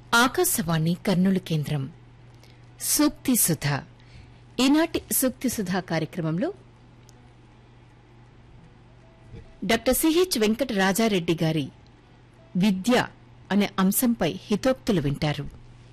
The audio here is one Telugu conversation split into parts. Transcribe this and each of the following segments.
ఆకాశవాణి కర్నూలు కేంద్రం సూక్తి సుధ ఈనాటి సూక్తి సుధ కార్యక్రమంలో డాక్టర్ సిహెచ్ వెంకట రాజారెడ్డి గారి విద్య అనే అంశంపై హితోక్తులు వింటారు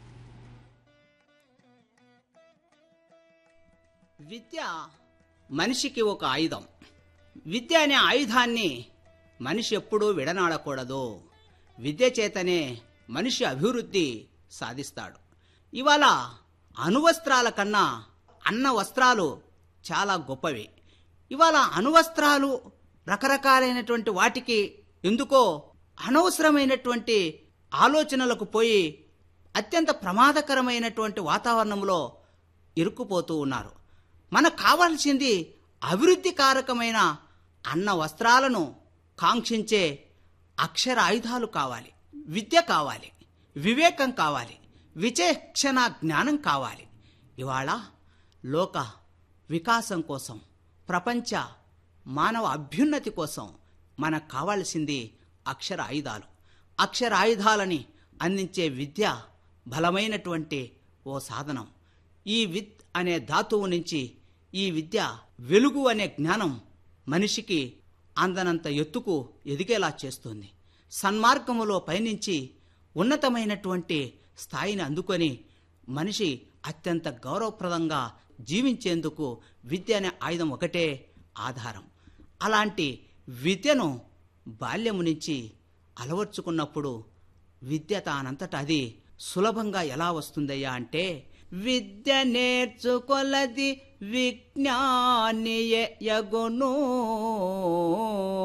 విద్య మనిషికి ఒక ఆయుధం విద్య అనే ఆయుధాన్ని మనిషి ఎప్పుడూ విడనాడకూడదు విద్య చేతనే మనిషి అభివృద్ధి సాధిస్తాడు ఇవాళ అణువస్త్రాల కన్నా అన్న వస్త్రాలు చాలా గొప్పవి ఇవాళ అణువస్త్రాలు రకరకాలైనటువంటి వాటికి ఎందుకో అనవసరమైనటువంటి ఆలోచనలకు పోయి అత్యంత ప్రమాదకరమైనటువంటి వాతావరణంలో ఇరుక్కుపోతూ ఉన్నారు మనకు కావాల్సింది అభివృద్ధి కారకమైన అన్న వస్త్రాలను కాంక్షించే అక్షర ఆయుధాలు కావాలి విద్య కావాలి వివేకం కావాలి విచక్షణ జ్ఞానం కావాలి ఇవాళ లోక వికాసం కోసం ప్రపంచ మానవ అభ్యున్నతి కోసం మనకు కావాల్సింది అక్షర ఆయుధాలు అక్షర ఆయుధాలని అందించే విద్య బలమైనటువంటి ఓ సాధనం ఈ విత్ అనే ధాతువు నుంచి ఈ విద్య వెలుగు అనే జ్ఞానం మనిషికి అందనంత ఎత్తుకు ఎదిగేలా చేస్తుంది సన్మార్గములో పయనించి ఉన్నతమైనటువంటి స్థాయిని అందుకొని మనిషి అత్యంత గౌరవప్రదంగా జీవించేందుకు విద్య అనే ఆయుధం ఒకటే ఆధారం అలాంటి విద్యను బాల్యము నుంచి అలవర్చుకున్నప్పుడు విద్య తానంతట అది సులభంగా ఎలా వస్తుందయ్యా అంటే విద్య నేర్చుకొలది విజ్ఞాని యగును